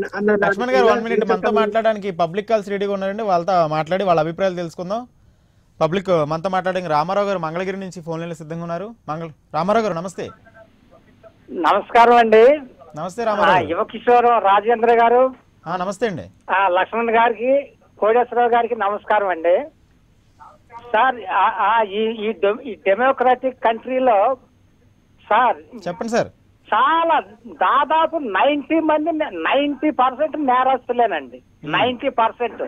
అన్న లక్ష్మణ్ గారు one minute మనతో మాట్లాడడానికి పబ్లిక్ కాల్స్ రెడీగా ఉన్నారండి వాళ్ళతో మాట్లాడి వాళ్ళ అభిప్రాయాలు తెలుసుకుందాం పబ్లిక్ మనతో మాట్లాడడానికి రామారావు గారు మంగళగిరి నుంచి ఫోన్ లైన్లో సిద్ధంగా ఉన్నారు మంగళ రామారావు గారు నమస్తే నమస్కారం అండి నమస్తే ఆ, రామారావు గారు. యువకిషోరం రాజేంద్ర గారు ఆ, నమస్తే అండి ఆ, లక్ష్మణ్ గారికి కోడేశ్వరరావు గారికి నమస్కారం అండి సార్ ఆ- ఆ, ఈ ఈ డెమ్- ఈ డెమోక్రాటిక్ కంట్రీలో సార్ చెప్పండి సార్ చాలా దాదాపు నైన్టీ మంది నైన్టీ పర్సెంట్ నేరస్తులేనండి నైన్టీ పర్సెంట్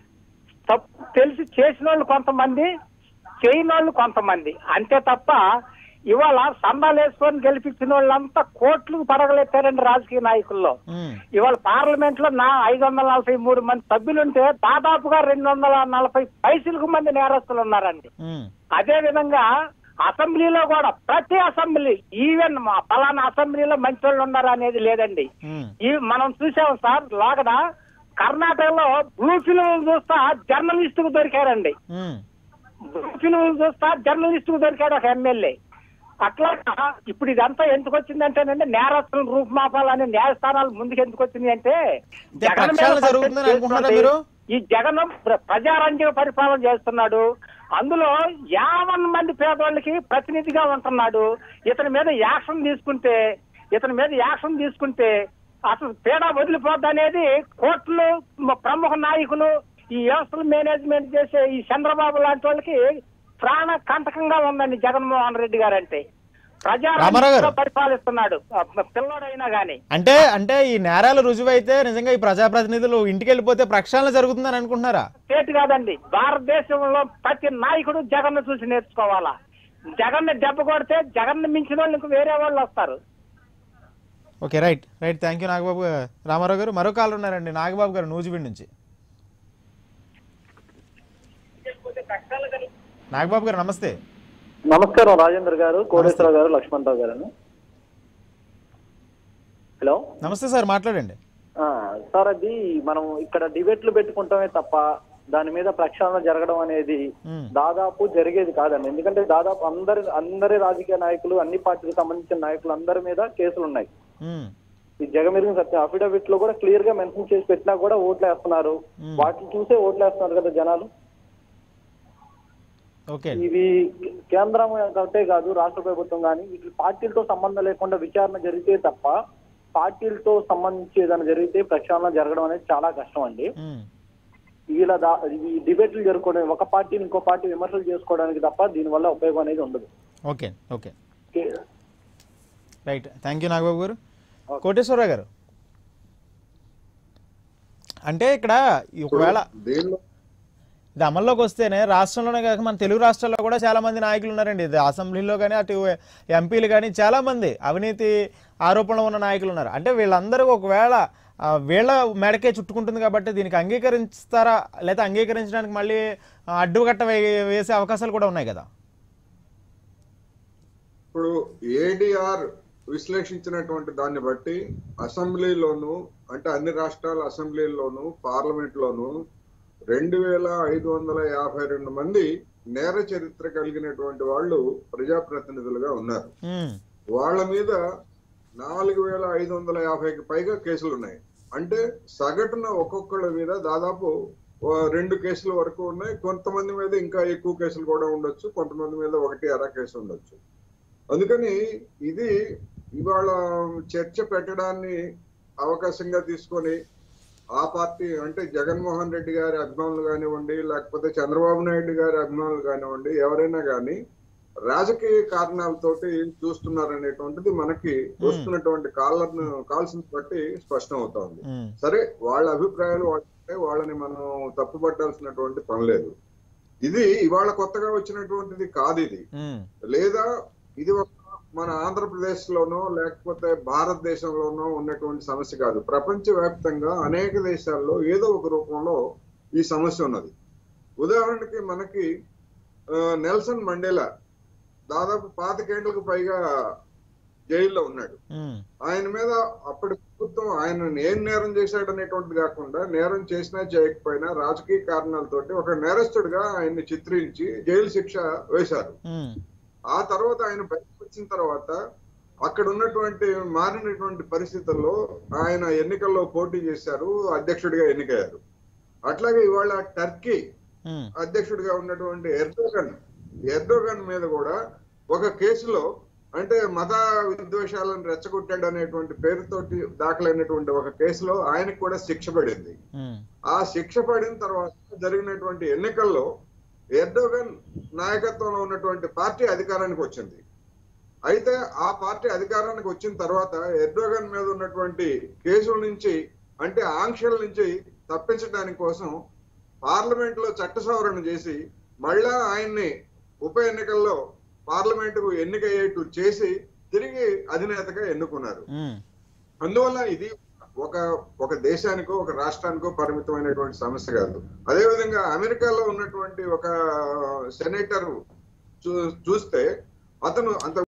తెలిసి చేసిన వాళ్ళు కొంతమంది చేయని వాళ్ళు కొంతమంది అంతే తప్ప ఇవాళ సందాలు వేసుకొని గెలిపించిన వాళ్ళంతా కోట్లు పడగలెత్తారండి రాజకీయ నాయకుల్లో ఉమ్, ఇవాళ పార్లమెంట్ లో నా ఐదు వందల నలభై మూడు మంది సభ్యులుంటే దాదాపుగా రెండు వందల నలభై పైసలకు మంది నేరస్తులు ఉన్నారండి ఉమ్, అదే విధంగా అసెంబ్లీలో కూడా ప్రతి అసెంబ్లీ ఈవెన్ మా ఫలానా అసెంబ్లీలో మంచి వాళ్ళు ఉన్నారు అనేది లేదండి ఉమ్, ఈ మనం చూసాం సార్ లోగడ కర్ణాటకలో బ్లూ ఫిల్మ్ చూస్తా జర్నలిస్ట్ కు దొరికారండి ఉమ్, బ్లూ ఫిల్మ్ చూస్తా జర్నలిస్ట్ కు దొరికాడు ఒక ఎమ్మెల్యే అట్లా ఇప్పుడు ఇదంతా ఎందుకు వచ్చిందంటేనండి నేరస్తులను రూపుమాపాలని న్యాయస్థానాలు ముందుకు ఎందుకు వచ్చింది అంటే అంటే ప్రక్షాళన మీద జరుగుతుందని అనుకుంటున్నారా మీరు? ఈ జగన్ ప్ర- ప్రజారంజక పరిపాలన చేస్తున్నాడు అందులో యావన్ మంది పేదవాళ్ళకి ప్రతినిధిగా ఉంటున్నాడు ఇతని మీద యాక్షన్ తీసుకుంటే ఇతని మీద యాక్షన్ తీసుకుంటే అసలు తేడా వదిలిపోద్ది అనేది కోర్టులు మ- ప్రముఖ నాయకులు ఈ వ్యవస్థలు మేనేజ్మెంట్ చేసే ఈ చంద్రబాబు లాంటి వాళ్ళకి ప్రాణ కంటకంగా ఉందండి జగన్మోహన్ రెడ్డి గారు అంటే రామారావు గారు. ప్రజా పరిపాలిస్తున్నాడు ఆ, పిల్లోడైనా గాని అంటే అంటే ఈ నేరాలు రుజువైతే నిజంగా ఈ ప్రజాప్రతినిధులు ఇంటికి వెళ్ళిపోతే ప్రక్షాళన జరుగుతుందని అనుకుంటున్నారా స్టేట్ కాదండి భారతదేశంలో ప్రతి నాయకుడు జగన్ చూసి నేర్చుకోవాలా జగన్ దెబ్బ కొడితే జగన్ మించిన వాళ్ళు ఇంక వేరే వాళ్ళు వస్తారు okay right right thank you Nagababu గారు. రామారావు గారు మరో కాల్ ఉన్నారండి నాగబాబు గారు నూజివీడ్ నుంచి నాగబాబు గారు నమస్తే నమస్కారం రాజేంద్ర గారు కోటేశ్వరరావు గారు లక్ష్మణరావు గారు హలో నమస్తే సార్ మాట్లాడండి ఆ, సార్ అది మనం ఇక్కడ డిబేట్లు పెట్టుకుంటామే తప్ప దాని మీద ప్రక్షాళన జరగడం అనేది మ్మ్. దాదాపు జరిగేది కాదండి ఎందుకంటే దాదాపు అందరి అందరి రాజకీయ నాయకులు అన్ని పార్టీలకు సంబంధించిన నాయకులు అందరి మీద కేసులు ఉన్నాయి ఉమ్, ఈ జగమెరిగిన సత్యం అఫిడవిట్ లో కూడా క్లియర్ గా మెన్షన్ చేసి పెట్టినా కూడా ఓట్లు వేస్తున్నారు మ్మ్. వాటిని చూసే ఓట్లు వేస్తున్నారు కదా జనాలు ఓకే ఇది కేంద్రం ఒకటే కాదు రాష్ట్ర ప్రభుత్వం కానీ వీటి పార్టీలతో సంబంధం లేకుండా విచారణ జరిగితే తప్ప పార్టీలతో సంబంధించి ఏదైనా జరిగితే ప్రక్షాళన జరగడం అనేది చాలా కష్టం అండి ఉమ్, ఇలా దా ఈ డిబేట్లు జరుపుకోవడం ఒక పార్టీని ఇంకో పార్టీ విమర్శలు చేసుకోవడానికి తప్ప దీనివల్ల ఉపయోగం అనేది ఉండదు okay okay okay. Right thank you Nagababu గారు కోటేశ్వరరావు గారు అంటే ఇక్కడ ఈ ఒకవేళ దీనిలో ఇది అమల్లోకి వస్తేనే రాష్ట్రంలోనే కాక మన తెలుగు రాష్ట్రాల్లో కూడా చాలా మంది నాయకులు ఉన్నారండి ఇది అసెంబ్లీలో కానీ అటు ఎంపీలు కానీ చాలా మంది అవినీతి ఆరోపణలు ఉన్న నాయకులు ఉన్నారు అంటే వీళ్ళందరూ ఒకవేళ ఆ, వీళ్ళ మెడకే చుట్టుకుంటుంది కాబట్టి దీనికి అంగీకరిస్తారా లేదా అంగీకరించడానికి మళ్ళీ ఆ, అడ్డుకట్ట వే- వేసే అవకాశాలు కూడా ఉన్నాయి కదా ఇప్పుడు ఏడిఆర్ విశ్లేషించినటువంటి దాన్ని బట్టి అసెంబ్లీలోను అంటే అన్ని రాష్ట్రాల అసెంబ్లీలోను పార్లమెంట్ లోను రెండు వేల ఐదు వందల యాభై రెండు మంది నేర చరిత్ర కలిగినటువంటి వాళ్ళు ప్రజాప్రతినిధులుగా ఉన్నారు ఉమ్, వాళ్ళ మీద నాలుగు వేల ఐదు వందల యాభైకి పైగా కేసులు ఉన్నాయి అంటే సగటున ఒక్కొక్కళ్ళ మీద దాదాపు ఓ రెండు కేసుల వరకు ఉన్నాయి కొంతమంది మీద ఇంకా ఎక్కువ కేసులు కూడా ఉండొచ్చు కొంతమంది మీద ఒకటి అర కేసు ఉండొచ్చు అందుకని ఇది ఇవాళ చర్చ పెట్టడాన్ని అవకాశంగా తీసుకొని ఆ పార్టీ అంటే జగన్మోహన్ రెడ్డి గారి అభిమానులు కానివ్వండి లేకపోతే చంద్రబాబు నాయుడు గారి అభిమానులు కానివ్వండి ఎవరైనా కానీ రాజకీయ కారణాలతోటి చూస్తున్నారనేటువంటిది మనకి వస్తున్నటువంటి కాలర్ను కాల్స్ బట్టి స్పష్టం అవుతోంది ఉమ్, సరే వాళ్ళ అభిప్రాయాలు వాళ్ళంటే వాళ్ళని మనం తప్పుపట్టాల్సినటువంటి పని లేదు ఇది ఇవాళ కొత్తగా వచ్చినటువంటిది కాదు ఇది ఉమ్, లేదా ఇది ఒక మన ఆంధ్రప్రదేశ్ లోనో లేకపోతే భారతదేశంలోనో ఉన్నటువంటి సమస్య కాదు ప్రపంచ వ్యాప్తంగా అనేక దేశాల్లో ఏదో ఒక రూపంలో ఈ సమస్య ఉన్నది ఉదాహరణకి మనకి ఆ, నెల్సన్ మండేలా దాదాపు పాతికేండ్లకు పైగా జైల్లో ఉన్నాడు ఉమ్, ఆయన మీద అప్పటి ప్రభుత్వం ఆయన ఏం నేరం చేశాడు అనేటువంటిది కాకుండా నేరం చేసినా చేయకపోయినా రాజకీయ కారణాలతోటి ఒక నేరస్తుడిగా ఆయన్ని చిత్రించి జైలు శిక్ష వేశారు ఉమ్, ఆ తర్వాత ఆయన బయటకు వచ్చిన తర్వాత అక్కడ ఉన్నటువంటి మారినటువంటి పరిస్థితుల్లో ఆయన ఎన్నికల్లో పోటీ చేశారు అధ్యక్షుడిగా ఎన్నికయ్యారు అట్లాగే ఇవాళ టర్కీ ఉమ్, అధ్యక్షుడిగా ఉన్నటువంటి ఎర్డోగన్ ఎర్డోగన్ మీద కూడా ఒక కేసులో అంటే మత విద్వేషాలను రెచ్చగొట్టాడు అనేటువంటి పేరుతోటి దాఖలైనటువంటి ఒక కేసులో ఆయనకు కూడా శిక్ష పడింది ఉమ్, ఆ శిక్ష పడిన తర్వాత జరిగినటువంటి ఎన్నికల్లో ఎర్డోగన్ నాయకత్వంలో ఉన్నటువంటి పార్టీ అధికారానికి వచ్చింది అయితే ఆ పార్టీ అధికారానికి వచ్చిన తర్వాత ఎర్డోగన్ మీద ఉన్నటువంటి కేసుల నుంచి అంటే ఆంక్షల నుంచి తప్పించడానికి కోసం పార్లమెంట్ లో చట్ట సవరణ చేసి మళ్ళా ఆయన్ని ఉప ఎన్నికల్లో పార్లమెంటుకు ఎన్నికయ్యేట్టు చేసి తిరిగి అధినేతగా ఎన్నుకున్నారు ఉమ్, అందువల్ల ఇది ఒక ఒక దేశానికో ఒక రాష్ట్రానికో పరిమితమైనటువంటి సమస్య కాదు అదేవిధంగా అమెరికాలో ఉన్నటువంటి ఒక సెనేటర్ చూ చూస్తే అతను అంత